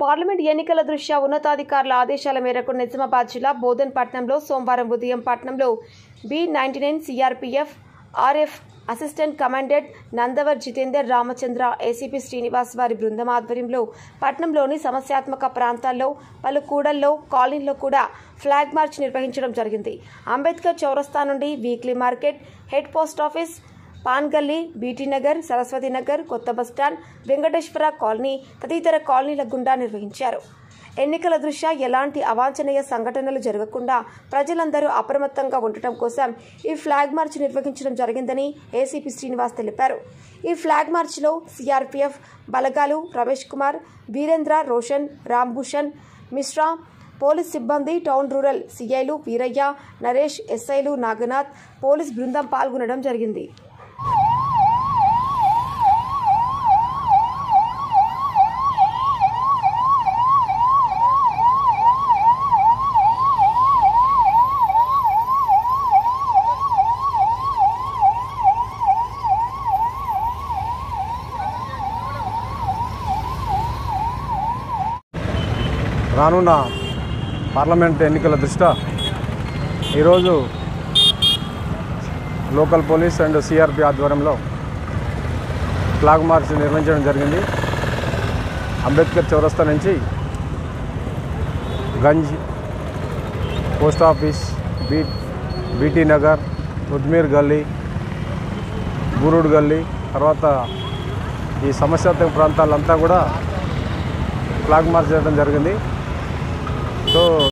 parliament ఎన్నికల దృష్ట్యా ఉన్నతాధికారుల ఆదేశాల మేరకు నిజామాబాద్ జిల్లా బోధన్ పట్టణంలో సోమవారం ఉదయం పట్టణంలో B ninety nine CRPF RF assistant commandant Nandavar Jitender Ramachandra ACP Srinivas వారి బృందం ఆధ్వర్యంలో పట్టణంలోని సమస్యాత్మక ప్రాంతాల్లో పలు కూడల్లో కాలనీల్లో కూడా ఫ్లాగ్ మార్చ్ నిర్వహించడం జరిగింది అంబేద్కర్ చౌరస్తా నుండి weekly market head post office Pangalli BT Nagar Saraswati Nagar కొత్త బస్టాండ్ వెంకటేశ్వర కాలనీ తదితర కాలనీల గుండా నిర్వహించారు ఎన్నికల దృష్ట్యా ఎలాంటి అవాంఛనీయ సంఘటనలు జరగకుండా ప్రజలందరూ అప్రమత్తంగా ఉండటం కోసం ఈ ఫ్లాగ్ మార్చ్ నిర్వహించడం జరిగిందని ఏసీపీ శ్రీనివాస్ తెలిపారు ఈ ఫ్లాగ్ మార్చ్లో సిఆర్పీఎఫ్ బలగాలు రమేష్ కుమార్ వీరేంద్ర రోషన్ రాంభూషణ్ మిశ్రా పోలీస్ సిబ్బంది టౌన్ రూరల్ సిఐలు వీరయ్య నరేష్ ఎస్ఐలు నాగనాథ్ పోలీస్ బృందం పాల్గొనడం జరిగింది రానున్న పార్లమెంట్ ఎన్నికల దృష్ట్యా ఈరోజు లోకల్ పోలీస్ అండ్ సిఆర్పి ఆధ్వర్యంలో ఫ్లాగ్ మార్చ్ నిర్వహించడం జరిగింది అంబేద్కర్ చౌరస్తా నుంచి Ganj post office B BT Nagar ఉద్మీర్ గల్లీ బూరుడు గల్లీ తర్వాత ఈ సమస్యాత్మక ప్రాంతాలంతా కూడా ఫ్లాగ్ మార్చ్ చేయడం జరిగింది సో